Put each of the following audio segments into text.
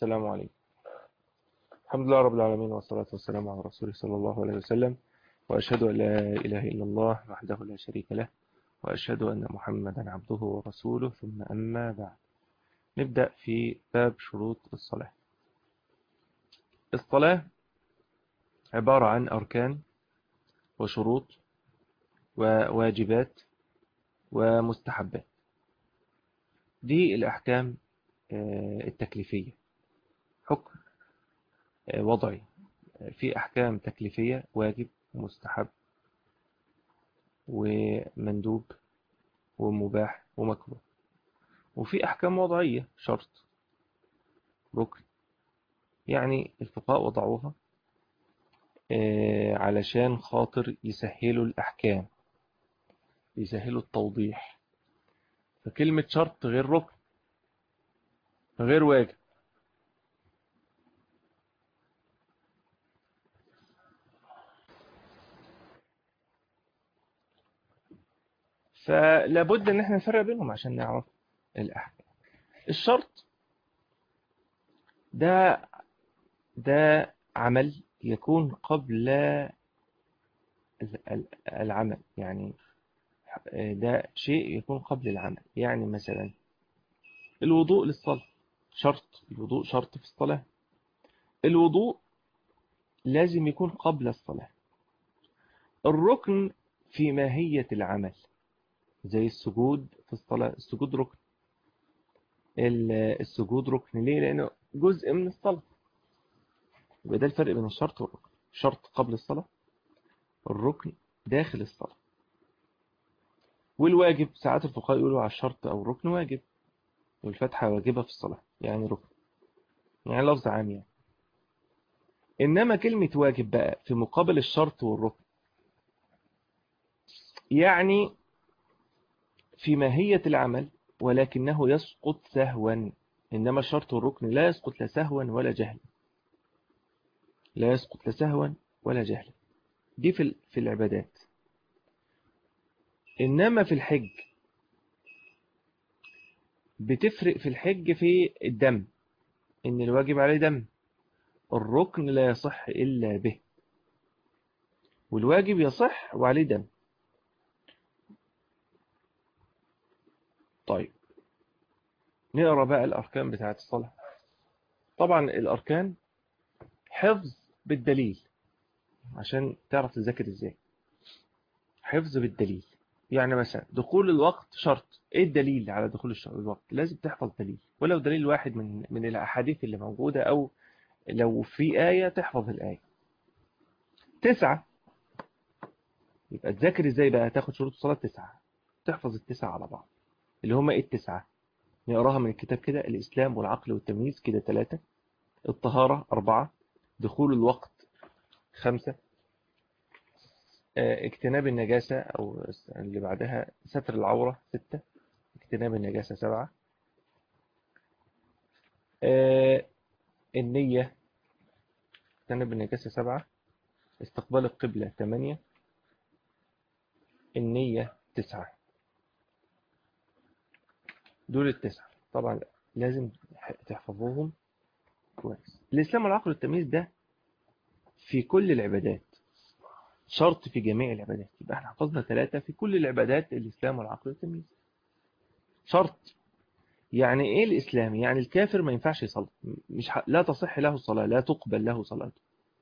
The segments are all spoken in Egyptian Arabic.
السلام عليكم الحمد لله رب العالمين والصلاة والسلام على رسوله صلى الله عليه وسلم وأشهد أن لا إله إلا الله وحده لا شريك له وأشهد أن محمدا عبده ورسوله ثم أما بعد نبدأ في باب شروط الصلاة الصلاة عبارة عن أركان وشروط وواجبات ومستحبات دي الأحكام التكليفية حكم وضعي في أحكام تكليفية واجب ومستحب ومندوب ومباح ومكروه وفي أحكام وضعية شرط ركن يعني الفقهاء وضعوها علشان خاطر يسهلوا الأحكام يسهلوا التوضيح فكلمة شرط غير ركن غير واجب فلابد ان احنا نفرق بينهم عشان نعرف الاحكام الشرط ده ده عمل يكون قبل العمل يعني ده شيء يكون قبل العمل يعني مثلا الوضوء للصلاة شرط الوضوء شرط في الصلاة الوضوء لازم يكون قبل الصلاة الركن في ماهية العمل زي السجود في الصلاة السجود ركن السجود ركن ليه لأنه جزء من الصلاة يبقى ده الفرق بين الشرط والركن شرط قبل الصلاة الركن داخل الصلاة والواجب ساعات الفقهاء يقولوا على الشرط أو الركن واجب والفتحة واجبة في الصلاة يعني ركن يعني لفظ عام يعني إنما كلمة واجب بقى في مقابل الشرط والركن يعني في ماهية العمل ولكنه يسقط سهوا إنما الشرط والركن لا يسقط لا سهوا ولا جهلا لا يسقط لا سهوا ولا جهلا دي في في العبادات إنما في الحج بتفرق في الحج في الدم إن الواجب عليه دم الركن لا يصح إلا به والواجب يصح وعليه دم طيب نقرأ بقى الأركان بتاعت الصلاة طبعا الأركان حفظ بالدليل عشان تعرف تذاكر ازاي حفظ بالدليل يعني مثلا دخول الوقت شرط ايه الدليل على دخول الوقت لازم تحفظ دليل ولو دليل واحد من من الاحاديث اللي موجودة او لو في آية تحفظ الآية تسعة يبقى تذاكر ازاي بقى تاخد شروط الصلاة تسعة تحفظ التسعة على بعض اللي هما ايه التسعة نقراها من الكتاب كده الإسلام والعقل والتمييز كده ثلاثة الطهارة أربعة دخول الوقت خمسة اجتناب النجاسة أو اللي بعدها ستر العورة ستة اجتناب النجاسة سبعة النية اجتناب النجاسة سبعة استقبال القبلة ثمانية النية تسعة دول التسعة طبعا لازم تحفظوهم كويس الإسلام والعقل والتمييز ده في كل العبادات شرط في جميع العبادات يبقى احنا حفظنا ثلاثة في كل العبادات الإسلام والعقل والتمييز شرط يعني ايه الإسلام يعني الكافر ما ينفعش يصلي مش ح... لا تصح له الصلاة لا تقبل له صلاته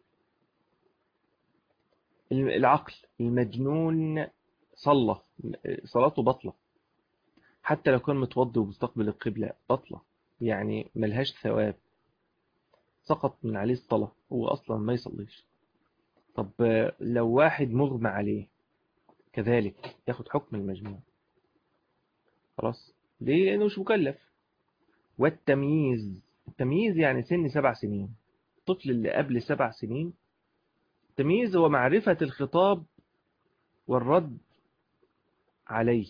العقل المجنون صلى صلاته بطلة حتى لو كان متوضي ومستقبل القبلة بطلة يعني ملهاش ثواب سقط من عليه الصلاة هو أصلا ما يصليش طب لو واحد مغمى عليه كذلك ياخد حكم المجنون خلاص ليه لأنه مش مكلف والتمييز التمييز يعني سن سبع سنين الطفل اللي قبل سبع سنين التمييز هو معرفة الخطاب والرد عليه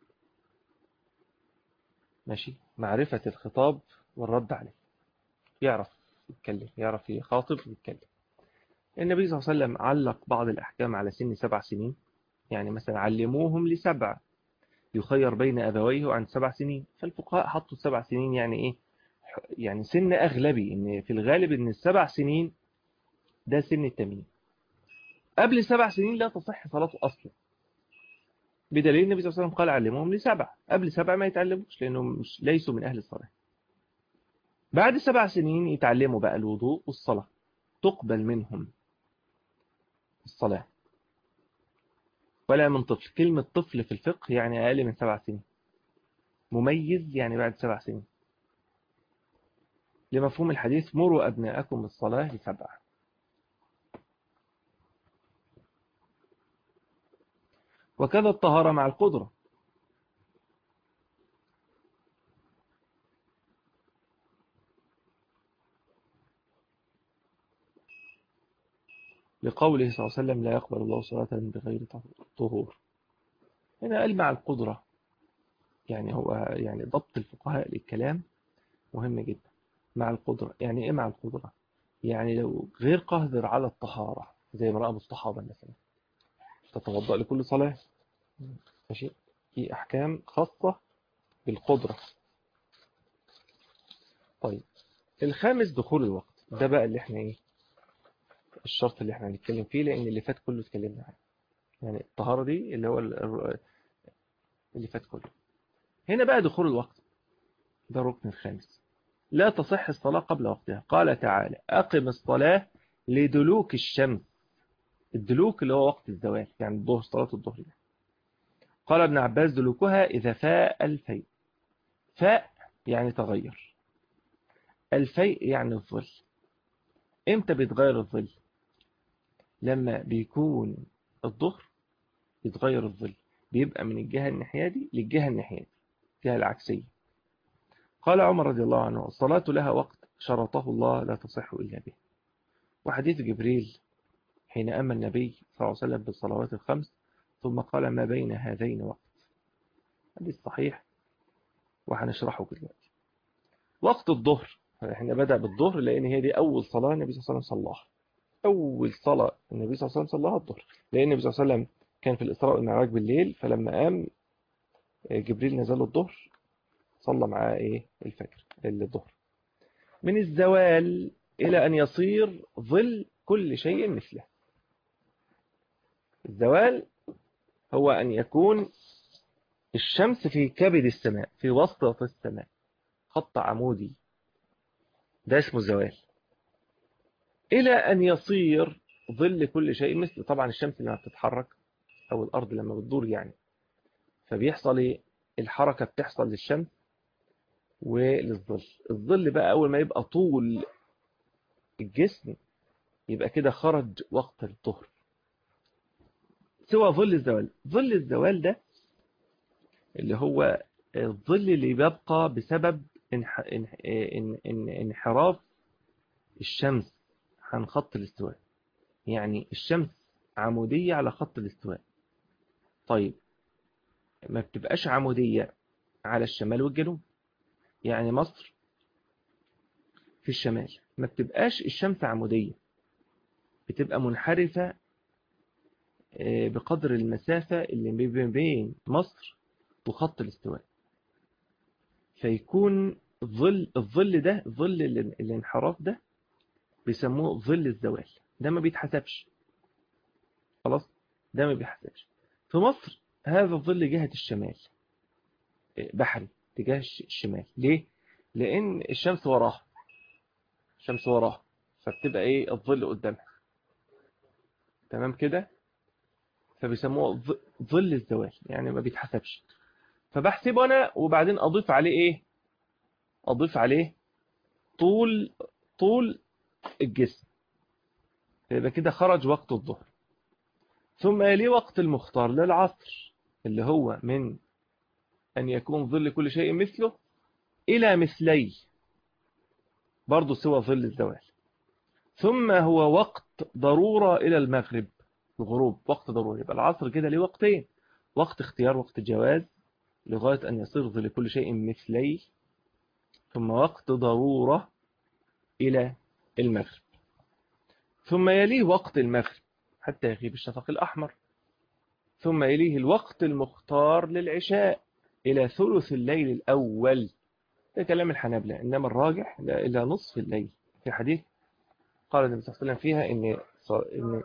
ماشي معرفة الخطاب والرد عليه يعرف يتكلم يعرف يخاطب ويتكلم النبي صلى الله عليه وسلم علق بعض الأحكام على سن سبع سنين يعني مثلا علموهم لسبع يخير بين أبويه عن سبع سنين فالفقهاء حطوا سبع سنين يعني إيه يعني سن أغلبي إن في الغالب إن السبع سنين ده سن التمييز قبل سبع سنين لا تصح صلاته أصلا بدليل النبي صلى الله عليه وسلم قال علمهم لسبع قبل سبع ما يتعلموش لأنهم مش ليسوا من أهل الصلاة بعد سبع سنين يتعلموا بقى الوضوء والصلاة تقبل منهم الصلاة ولا من طفل كلمة طفل في الفقه يعني أقل من سبع سنين مميز يعني بعد سبع سنين لمفهوم الحديث مروا أبناءكم بالصلاة لسبعة وكذا الطهارة مع القدرة لقوله صلى الله عليه وسلم لا يقبل الله صلاة بغير طهور هنا قال مع القدرة يعني هو يعني ضبط الفقهاء للكلام مهم جدا مع القدرة يعني ايه مع القدرة يعني لو غير قادر على الطهارة زي ما رأى الصحابة مثلا تتوضأ لكل صلاة ماشي في أحكام خاصة بالقدرة طيب الخامس دخول الوقت ده بقى اللي احنا ايه الشرط اللي احنا هنتكلم فيه لان اللي فات كله اتكلمنا عنه يعني الطهارة دي اللي هو اللي فات كله هنا بقى دخول الوقت ده الركن الخامس لا تصح الصلاة قبل وقتها قال تعالى أقم الصلاة لدلوك الشمس الدلوك اللي هو وقت الزوال يعني الظهر صلاة الظهر ده قال ابن عباس دلوكها إذا فاء الفيء فاء يعني تغير الفيء يعني الظل امتى بيتغير الظل لما بيكون الظهر يتغير الظل بيبقى من الجهة الناحية دي للجهة الناحية دي الجهة العكسية قال عمر رضي الله عنه الصلاة لها وقت شرطه الله لا تصح إلا به وحديث جبريل حين أما النبي صلى الله عليه وسلم بالصلوات الخمس ثم قال ما بين هذين وقت حديث صحيح وهنشرحه دلوقتي وقت الظهر احنا بدأ بالظهر لأن هي دي أول صلاة النبي صلى الله عليه وسلم صلاها أول صلاة النبي صلى الله عليه وسلم صلاها الظهر لأن النبي صلى الله عليه وسلم كان في الإسراء والمعراج بالليل فلما قام جبريل نزل الظهر صلى معاه إيه الفجر الظهر من الزوال إلى أن يصير ظل كل شيء مثله الزوال هو أن يكون الشمس في كبد السماء في وسط السماء خط عمودي ده اسمه الزوال إلى أن يصير ظل كل شيء مثل طبعا الشمس لما بتتحرك أو الأرض لما بتدور يعني فبيحصل إيه الحركة بتحصل للشمس وللظل الظل بقى أول ما يبقى طول الجسم يبقى كده خرج وقت الظهر سوى ظل الزوال ظل الزوال ده اللي هو الظل اللي بيبقى بسبب انحراف الشمس عن خط الاستواء يعني الشمس عمودية على خط الاستواء طيب ما بتبقاش عمودية على الشمال والجنوب يعني مصر في الشمال ما بتبقاش الشمس عمودية بتبقى منحرفة بقدر المسافة اللي بين مصر وخط الاستواء فيكون ظل الظل ده ظل الانحراف ده بيسموه ظل الزوال ده ما بيتحسبش خلاص ده ما بيتحسبش في مصر هذا الظل جهة الشمال بحري اتجاه الشمال ليه لان الشمس وراها الشمس وراها فبتبقى ايه الظل قدامها تمام كده فبيسموه ظل الزوال يعني ما بيتحسبش فبحسبه انا وبعدين اضيف عليه ايه اضيف عليه طول طول الجسم يبقى كده خرج وقت الظهر ثم يلي وقت المختار للعصر اللي هو من أن يكون ظل كل شيء مثله إلى مثلي برضو سوى ظل الزوال ثم هو وقت ضرورة إلى المغرب الغروب وقت ضروري يبقى العصر كده ليه وقتين وقت اختيار وقت جواز لغاية أن يصير ظل كل شيء مثلي ثم وقت ضرورة إلى المغرب ثم يليه وقت المغرب حتى يغيب الشفق الأحمر ثم يليه الوقت المختار للعشاء إلى ثلث الليل الأول ده كلام الحنابلة إنما الراجح لا إلى نصف الليل في حديث قال النبي صلى الله عليه وسلم فيها إن إن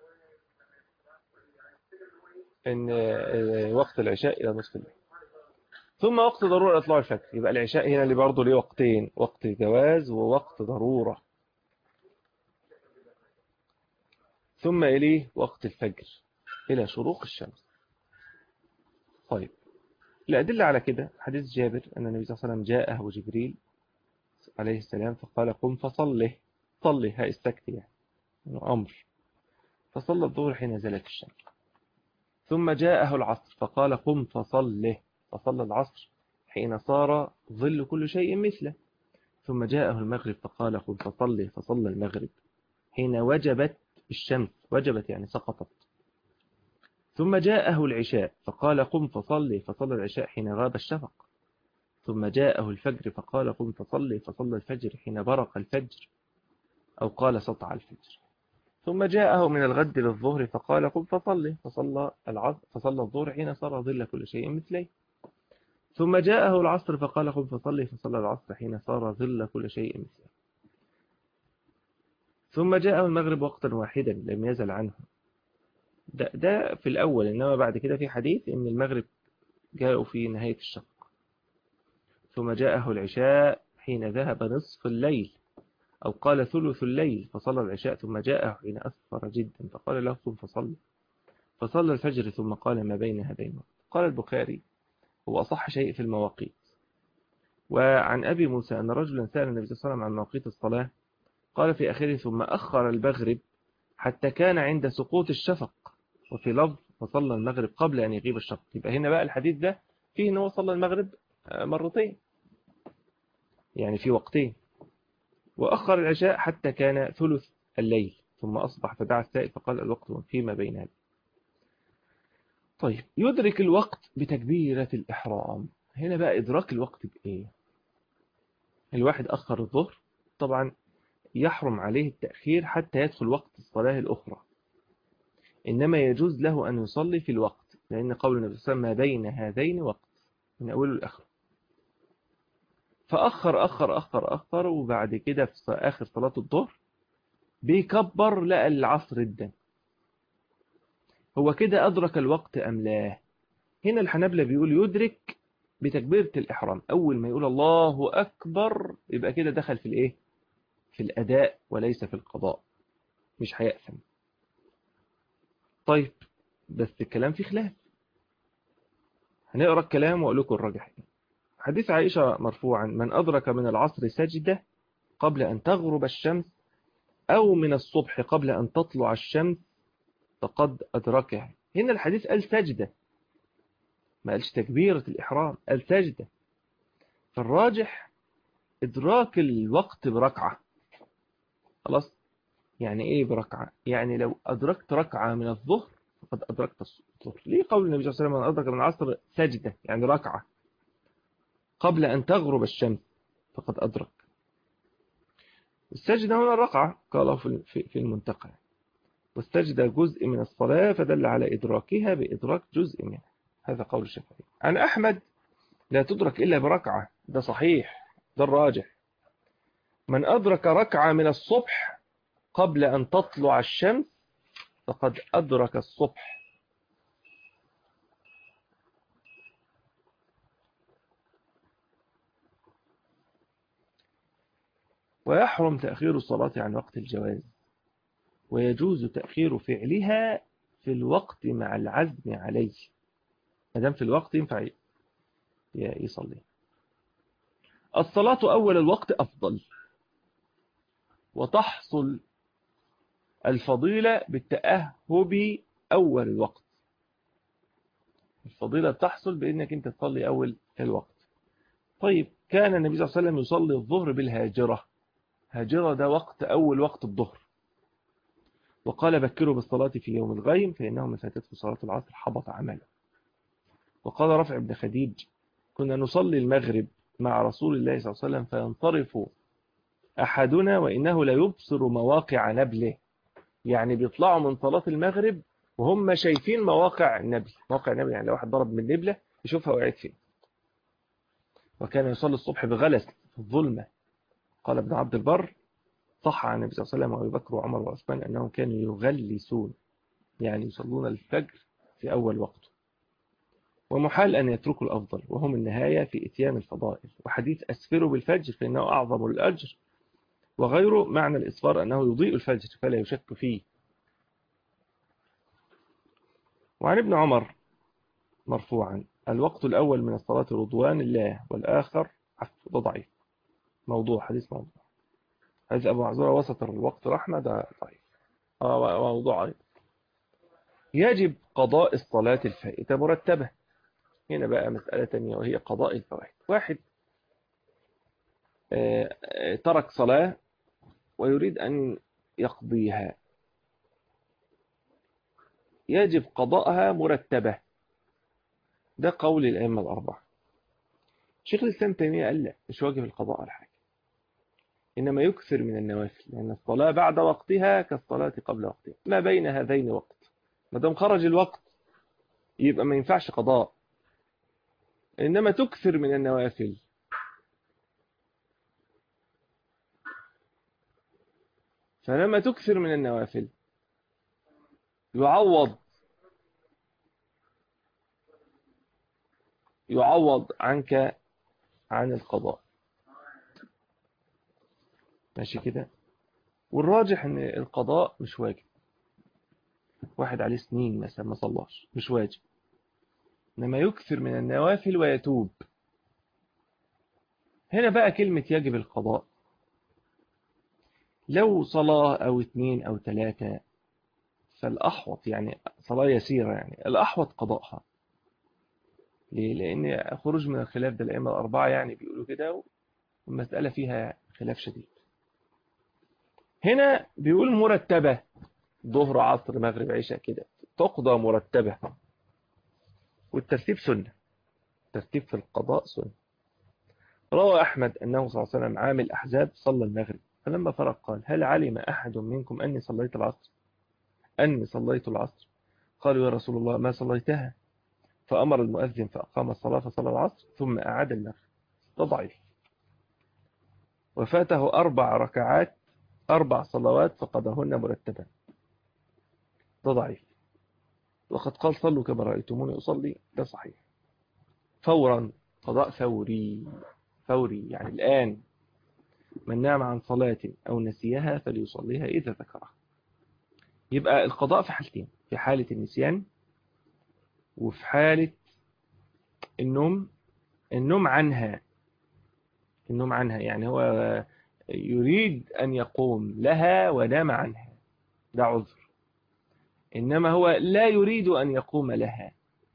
إن وقت العشاء إلى نصف الليل ثم وقت ضرورة إطلاع الفجر يبقى العشاء هنا اللي برضه ليه وقتين وقت جواز ووقت ضرورة ثم إليه وقت الفجر إلى شروق الشمس طيب الأدلة على كده حديث جابر أن النبي صلى الله عليه وسلم جاءه جبريل عليه السلام فقال قم فصله صلي ها استكتي يعني أمر فصلى الظهر حين زالت الشمس ثم جاءه العصر فقال قم فصله فصلى العصر حين صار ظل كل شيء مثله ثم جاءه المغرب فقال قم فصله فصلى المغرب حين وجبت الشمس وجبت يعني سقطت ثم جاءه العشاء فقال قم فصلي فصلى العشاء حين غاب الشفق ثم جاءه الفجر فقال قم فصلي فصلى الفجر حين برق الفجر أو قال سطع الفجر ثم جاءه من الغد للظهر فقال قم فصلي فصلى العصر فصلى الظهر حين صار ظل كل شيء مثلي ثم جاءه العصر فقال قم فصلي فصلى العصر حين صار ظل كل شيء مثلي ثم جاءه المغرب وقتا واحدا لم يزل عنه ده, ده في الأول إنما بعد كده في حديث إن المغرب جاءوا في نهاية الشق ثم جاءه العشاء حين ذهب نصف الليل أو قال ثلث الليل فصلى العشاء ثم جاءه حين أسفر جدا فقال له قم فصلي فصلى الفجر ثم قال ما بين هذين قال البخاري هو أصح شيء في المواقيت وعن أبي موسى أن رجلا سأل النبي صلى الله عليه وسلم عن مواقيت الصلاة قال في آخره ثم أخر المغرب حتى كان عند سقوط الشفق وفي لفظ فصلى المغرب قبل أن يغيب الشفق يبقى هنا بقى الحديث ده فيه أنه صلى المغرب مرتين يعني في وقتين وأخر العشاء حتى كان ثلث الليل ثم أصبح فدعا السائل فقال الوقت فيما بين هذا طيب يدرك الوقت بتكبيرة الإحرام هنا بقى إدراك الوقت بإيه الواحد أخر الظهر طبعا يحرم عليه التأخير حتى يدخل وقت الصلاة الأخرى إنما يجوز له أن يصلي في الوقت لأن قول النبي صلى الله عليه وسلم ما بين هذين وقت من أوله لآخره فأخر أخر أخر أخر وبعد كده في آخر صلاة الظهر بيكبر لقى العصر الدم هو كده أدرك الوقت أم لا هنا الحنابلة بيقول يدرك بتكبيرة الإحرام أول ما يقول الله أكبر يبقى كده دخل في الإيه في الأداء وليس في القضاء مش هيأثم طيب بس الكلام فيه خلاف هنقرأ الكلام وأقول لكم الراجح حديث عائشة مرفوعا من أدرك من العصر سجدة قبل أن تغرب الشمس أو من الصبح قبل أن تطلع الشمس فقد أدركها هنا الحديث قال سجدة ما قالش تكبيرة الإحرام قال سجدة فالراجح إدراك الوقت بركعة خلاص يعني إيه بركعة يعني لو أدركت ركعة من الظهر فقد أدركت الظهر ليه قول النبي صلى الله عليه وسلم من أدرك من العصر سجدة يعني ركعة قبل أن تغرب الشمس فقد أدرك السجدة هنا الركعة قاله في المنتقى والسجدة جزء من الصلاة فدل على إدراكها بإدراك جزء منها هذا قول الشافعي عن أحمد لا تدرك إلا بركعة ده صحيح ده الراجح من أدرك ركعة من الصبح قبل أن تطلع الشمس فقد أدرك الصبح ويحرم تأخير الصلاة عن وقت الجواز ويجوز تأخير فعلها في الوقت مع العزم عليه ما دام في الوقت ينفع يصلي الصلاة أول الوقت أفضل وتحصل الفضيلة بالتأهب أول الوقت الفضيلة تحصل بأنك أنت تصلي أول الوقت طيب كان النبي صلى الله عليه وسلم يصلي الظهر بالهاجرة هاجرة ده وقت أول وقت الظهر وقال بكروا بالصلاة في يوم الغيم فإنه من فاتته صلاة العصر حبط عمله وقال رفع بن خديج كنا نصلي المغرب مع رسول الله صلى الله عليه وسلم فينصرف أحدنا وإنه لا يبصر مواقع نبله يعني بيطلعوا من صلاة المغرب وهم شايفين مواقع النبي مواقع النبي يعني لو واحد ضرب من نبلة يشوفها وقعت فين وكان يصلي الصبح بغلس في الظلمة قال ابن عبد البر صح عن النبي صلى الله عليه وسلم وابي بكر وعمر وعثمان أنهم كانوا يغلسون يعني يصلون الفجر في أول وقته ومحال أن يتركوا الأفضل وهم النهاية في إتيان الفضائل وحديث أسفروا بالفجر فإنه أعظم الأجر وغيره معنى الإصفار أنه يضيء الفجر فلا يشك فيه وعن ابن عمر مرفوعا الوقت الأول من الصلاة رضوان الله والآخر عفو ده ضعيف موضوع حديث موضوع حديث أبو عزورة وسط الوقت رحمة ده ضعيف آه موضوع أيضا يجب قضاء الصلاة الفائتة مرتبة هنا بقى مسألة تانية وهي قضاء الفوائد واحد ترك صلاة ويريد أن يقضيها يجب قضاءها مرتبة ده قول الأئمة الأربعة شيخ الإسلام تيمية قال لا مش واجب القضاء على حاجة إنما يكثر من النوافل لأن الصلاة بعد وقتها كالصلاة قبل وقتها ما بين هذين وقت ما دام خرج الوقت يبقى ما ينفعش قضاء إنما تكثر من النوافل فلما تكثر من النوافل يعوض يعوض عنك عن القضاء ماشي كده والراجح ان القضاء مش واجب واحد عليه سنين مثلا ما صلاش مش واجب انما يكثر من النوافل ويتوب هنا بقى كلمة يجب القضاء لو صلاة أو اثنين أو ثلاثة فالأحوط يعني صلاة يسيرة يعني الأحوط قضاءها ليه؟ لأن خروج من الخلاف ده الأئمة الأربعة يعني بيقولوا كده والمسألة فيها خلاف شديد هنا بيقول مرتبة ظهر عصر مغرب عشاء كده تقضى مرتبة والترتيب سنة الترتيب في القضاء سنة روى أحمد أنه صلى الله عليه وسلم عام الأحزاب صلى المغرب فلما فرق قال هل علم أحد منكم أني صليت العصر أني صليت العصر قالوا يا رسول الله ما صليتها فأمر المؤذن فأقام الصلاة فصلى العصر ثم أعاد المغرب ده ضعيف وفاته أربع ركعات أربع صلوات فقضاهن مرتبا ده ضعيف وقد قال صلوا كما رأيتموني أصلي ده صحيح فورا قضاء فوري فوري يعني الآن من نام عن صلاة أو نسيها فليصليها إذا ذكرها يبقى القضاء في حالتين في حالة النسيان وفي حالة النوم النوم عنها النوم عنها يعني هو يريد أن يقوم لها ونام عنها ده عذر إنما هو لا يريد أن يقوم لها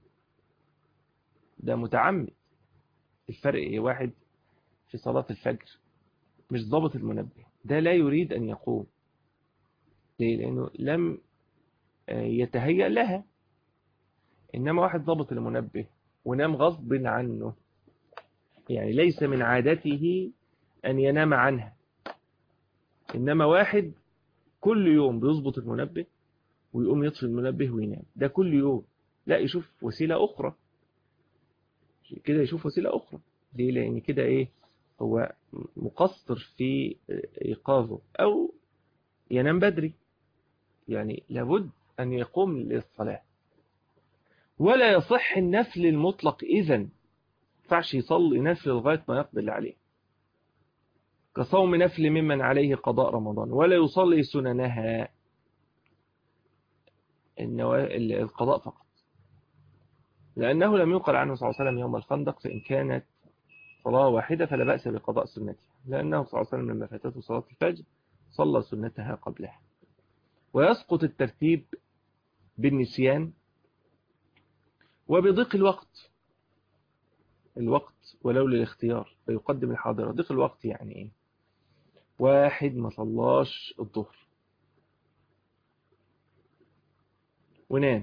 ده متعمد الفرق إيه واحد في صلاة الفجر مش ضابط المنبه ده لا يريد أن يقوم ليه لأنه لم يتهيأ لها إنما واحد ضابط المنبه ونام غصب عنه يعني ليس من عادته أن ينام عنها إنما واحد كل يوم بيظبط المنبه ويقوم يطفي المنبه وينام ده كل يوم لا يشوف وسيلة أخرى كده يشوف وسيلة أخرى ليه لأن كده إيه هو مقصر في إيقاظه أو ينام بدري يعني لابد أن يقوم للصلاة ولا يصح النفل المطلق إذن ينفعش يصلي نفل لغاية ما يقضي اللي عليه كصوم نفل ممن عليه قضاء رمضان ولا يصلي سننها القضاء فقط لأنه لم يقل عنه صلى الله عليه وسلم يوم الخندق فإن كانت صلاة واحدة فلا بأس بقضاء سنتها لأنه صلى الله عليه وسلم لما فاتته صلاة الفجر صلى سنتها قبلها ويسقط الترتيب بالنسيان وبضيق الوقت الوقت ولو للاختيار فيقدم الحاضرة ضيق الوقت يعني ايه واحد ما صلاش الظهر ونام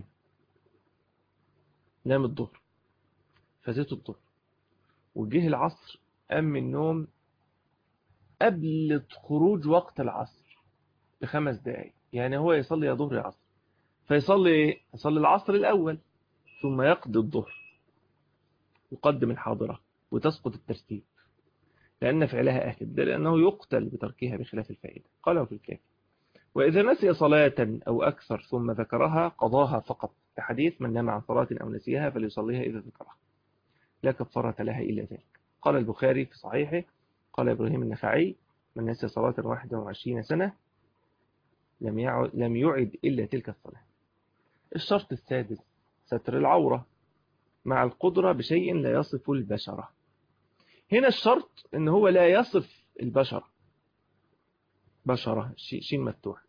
نام الظهر فاتته الظهر وجه العصر قام من النوم قبل خروج وقت العصر بخمس دقايق يعني هو يصلي يا ظهر يا عصر فيصلي ايه يصلي العصر الأول ثم يقضي الظهر يقدم الحاضرة وتسقط الترتيب لأن فعلها آكد لأنه يقتل بتركها بخلاف الفائدة قاله في الكافي وإذا نسي صلاة أو أكثر ثم ذكرها قضاها فقط كحديث من نام عن صلاة أو نسيها فليصليها إذا ذكرها لا كفارة لها إلا ذلك قال البخاري في صحيحه قال إبراهيم النخعي من نسي صلاة 21 سنة لم يعد, لم يعد إلا تلك الصلاة الشرط السادس ستر العورة مع القدرة بشيء لا يصف البشرة هنا الشرط ان هو لا يصف البشرة بشرة شين مفتوح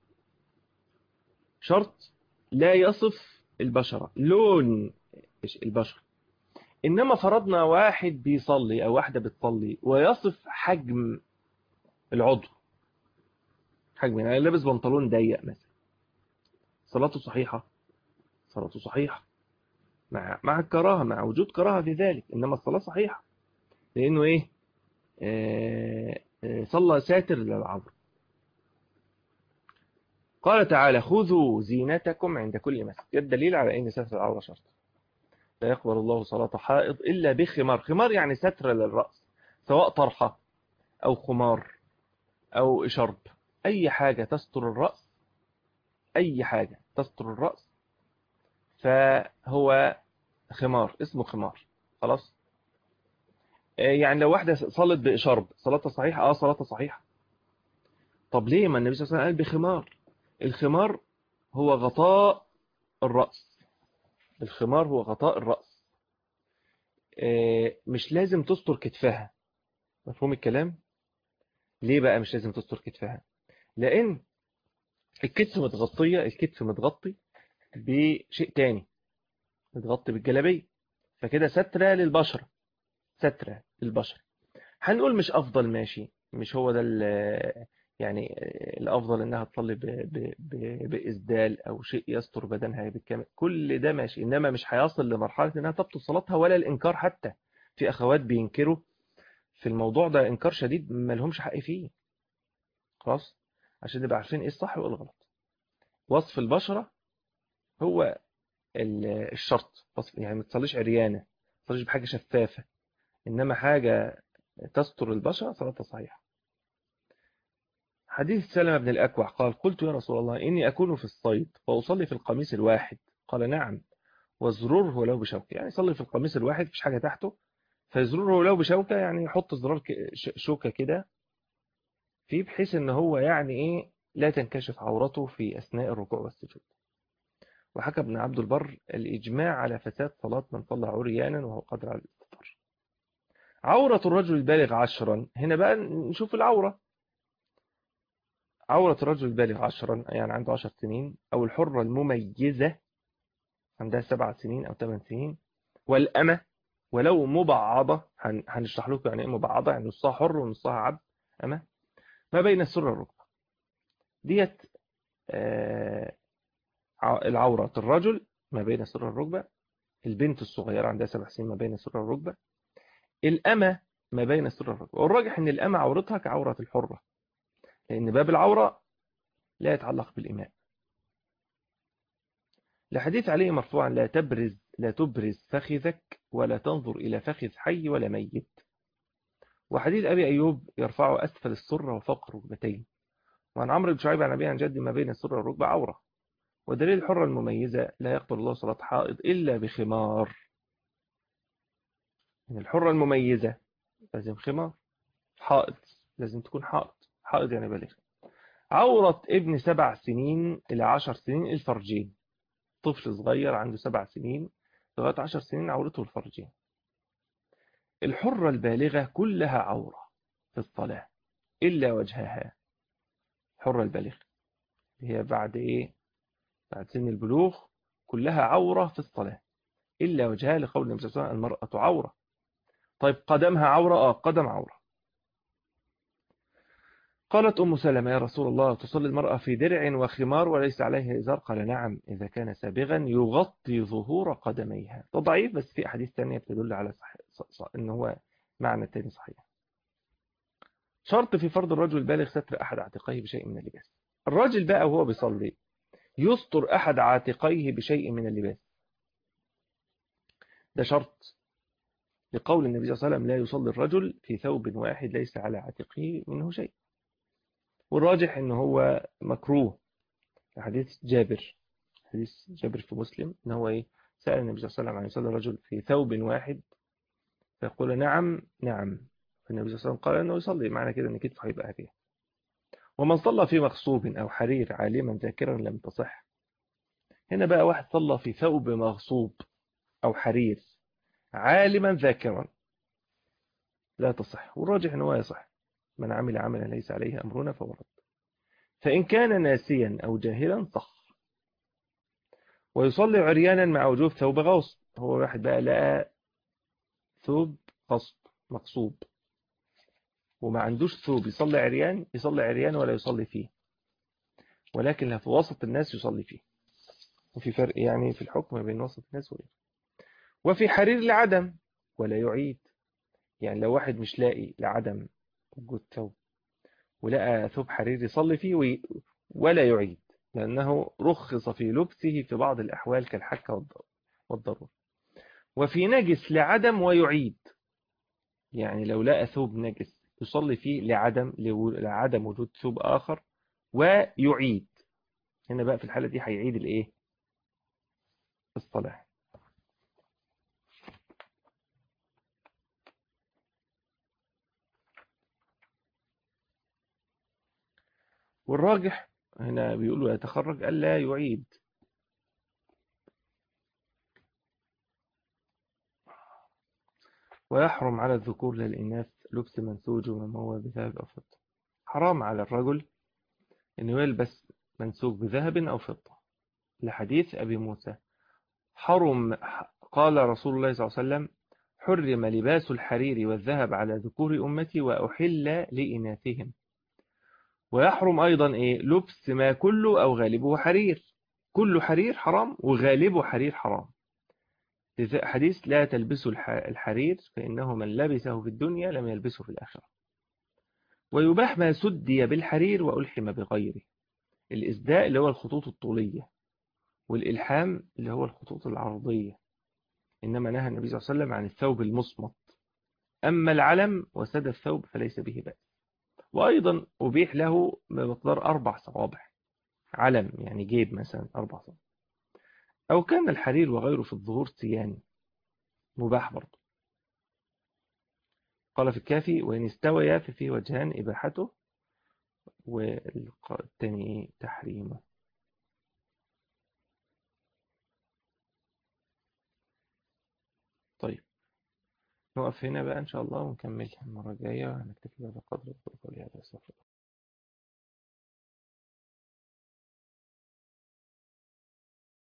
شرط لا يصف البشرة لون البشر إنما فرضنا واحد بيصلي أو واحدة بتصلي ويصف حجم العضو حجم يعني لابس بنطلون ضيق مثلا صلاته صحيحة صلاته صحيحة مع مع الكراهة مع وجود كراهة في ذلك إنما الصلاة صحيحة لأنه إيه آه آه صلى ساتر للعبر قال تعالى خذوا زينتكم عند كل مسجد الدليل على أن ستر العورة شرط لا يقبل الله صلاة حائض إلا بخمار خمار يعني ستر للرأس سواء طرحة أو خمار أو إشرب أي حاجة تستر الرأس أي حاجة تستر الرأس فهو خمار اسمه خمار خلاص يعني لو واحدة صلت بإشرب صلاتها صحيحة اه صلاتها صحيحة طب ليه ما النبي صلى الله عليه وسلم قال بخمار الخمار هو غطاء الرأس الخمار هو غطاء الرأس مش لازم تستر كتفها مفهوم الكلام ليه بقى مش لازم تستر كتفها لأن الكتف متغطية الكتف متغطي بشيء تاني متغطي بالجلابية فكده سترة للبشرة سترة للبشرة هنقول مش أفضل ماشي مش هو ده يعني الأفضل إنها تصلي بإسدال أو شيء يستر بدنها بالكامل كل ده ماشي إنما مش هيصل لمرحلة إنها تبطل صلاتها ولا الإنكار حتى في أخوات بينكروا في الموضوع ده إنكار شديد ما لهمش حق فيه خلاص عشان نبقى عارفين إيه الصح وإيه الغلط وصف البشرة هو الشرط يعني ما تصليش عريانة ما تصليش بحاجة شفافة إنما حاجة تستر البشرة صلاتها صحيحة حديث سلمة بن الأكوع قال قلت يا رسول الله إني أكون في الصيد وأصلي في القميص الواحد قال نعم وزرره ولو بشوكة يعني يصلي في القميص الواحد مفيش حاجة تحته فيزرره ولو بشوكة يعني يحط زرار شوكة كده فيه بحيث ان هو يعني ايه لا تنكشف عورته في أثناء الركوع والسجود وحكى ابن عبد البر الإجماع على فساد صلاة من صلى عريانا وهو قادر على الاستطار عورة الرجل البالغ عشرا هنا بقى نشوف العورة عورة الرجل البالغ عشرا يعني عنده عشر سنين أو الحرة المميزة عندها سبع سنين أو ثمان سنين والأمة ولو مبعضة هنشرح لكم يعني ايه مبعضة يعني نصها حر ونصها عبد أمة ما بين السرة والركبة ديت آه العورة الرجل ما بين السرة والركبة البنت الصغيرة عندها سبع سنين ما بين السرة والركبة الأمة ما بين السرة والركبة والراجح ان الأمة عورتها كعورة الحرة لأن باب العورة لا يتعلق بالإماء لحديث عليه مرفوعا لا تبرز لا تبرز فخذك ولا تنظر إلى فخذ حي ولا ميت وحديث أبي أيوب يرفعه أسفل السرة وفوق الركبتين وعن عمرو بن شعيب عن أبي عن جد ما بين السرة والركبة عورة ودليل الحرة المميزة لا يقبل الله صلاة حائض إلا بخمار من الحرة المميزة لازم خمار حائض لازم تكون حائض حائض يعني بالغ عورة ابن سبع سنين إلى عشر سنين الفرجين طفل صغير عنده سبع سنين لغاية عشر سنين عورته الفرجين الحرة البالغة كلها عورة في الصلاة إلا وجهها حرة البالغة هي بعد إيه بعد سن البلوغ كلها عورة في الصلاة إلا وجهها لقول النبي صلى الله عليه وسلم المرأة عورة طيب قدمها عورة آه قدم عورة قالت أم سلمة يا رسول الله تصلي المرأة في درع وخمار وليس عليها إزار قال نعم إذا كان سابغا يغطي ظهور قدميها ده ضعيف بس في أحاديث تانية بتدل على صح... صح... إن هو معنى تاني صحيح شرط في فرض الرجل البالغ ستر أحد عاتقيه بشيء من اللباس الراجل بقى وهو بيصلي يستر أحد عاتقيه بشيء من اللباس ده شرط لقول النبي صلى الله عليه وسلم لا يصلي الرجل في ثوب واحد ليس على عاتقه منه شيء والراجح ان هو مكروه حديث جابر حديث جابر في مسلم ان هو ايه سأل النبي صلى الله عليه وسلم عن يصلي الرجل في ثوب واحد فيقول نعم نعم فالنبي صلى الله عليه وسلم قال انه يصلي معنى كده ان كتفه هيبقى هكذا ومن صلى في مغصوب او حرير عالما ذاكرا لم تصح هنا بقى واحد صلى في ثوب مغصوب او حرير عالما ذاكرا لا تصح والراجح انه يصح من عمل عملا ليس عليه امرنا فهو رد فان كان ناسيا او جاهلا صح ويصلي عريانا مع وجوب ثوب غوص هو واحد بقى لقى ثوب غصب مقصوب وما عندوش ثوب يصلي عريان يصلي عريان ولا يصلي فيه ولكن في وسط الناس يصلي فيه وفي فرق يعني في الحكم بين وسط الناس وغيره وفي حرير لعدم ولا يعيد يعني لو واحد مش لاقي لعدم وجود ثوب ولقى ثوب حرير يصلي فيه ولا يعيد لأنه رخص في لبسه في بعض الأحوال كالحكة والضرورة وفي نجس لعدم ويعيد يعني لو لقى ثوب نجس يصلي فيه لعدم لعدم وجود ثوب آخر ويعيد هنا بقى في الحالة دي هيعيد الايه الصلاة والراجح هنا بيقولوا يتخرج ألا يعيد ويحرم على الذكور للإناث لبس منسوج وما هو بذهب أو فضة حرام على الرجل أنه يلبس منسوج بذهب أو فضة لحديث أبي موسى حرم قال رسول الله صلى الله عليه وسلم حرم لباس الحرير والذهب على ذكور أمتي وأحل لإناثهم ويحرم أيضا إيه لبس ما كله أو غالبه حرير كل حرير حرام وغالبه حرير حرام حديث لا تلبسوا الحرير فإنه من لبسه في الدنيا لم يلبسه في الآخرة ويباح ما سدي بالحرير وألحم بغيره الإسداء اللي هو الخطوط الطولية والإلحام اللي هو الخطوط العرضية إنما نهى النبي صلى الله عليه وسلم عن الثوب المصمت أما العلم وسد الثوب فليس به بأس وأيضا أبيح له بمقدار أربع صوابع علم يعني جيب مثلا أربع صوابع أو كان الحرير وغيره في الظهور سيان مباح برضه قال في الكافي وإن استويا ففيه وجهان إباحته والتاني تحريمه طيب نقف هنا بقى إن شاء الله ونكمل المرة الجاية ونكتفي بهذا القدر وقولي هذا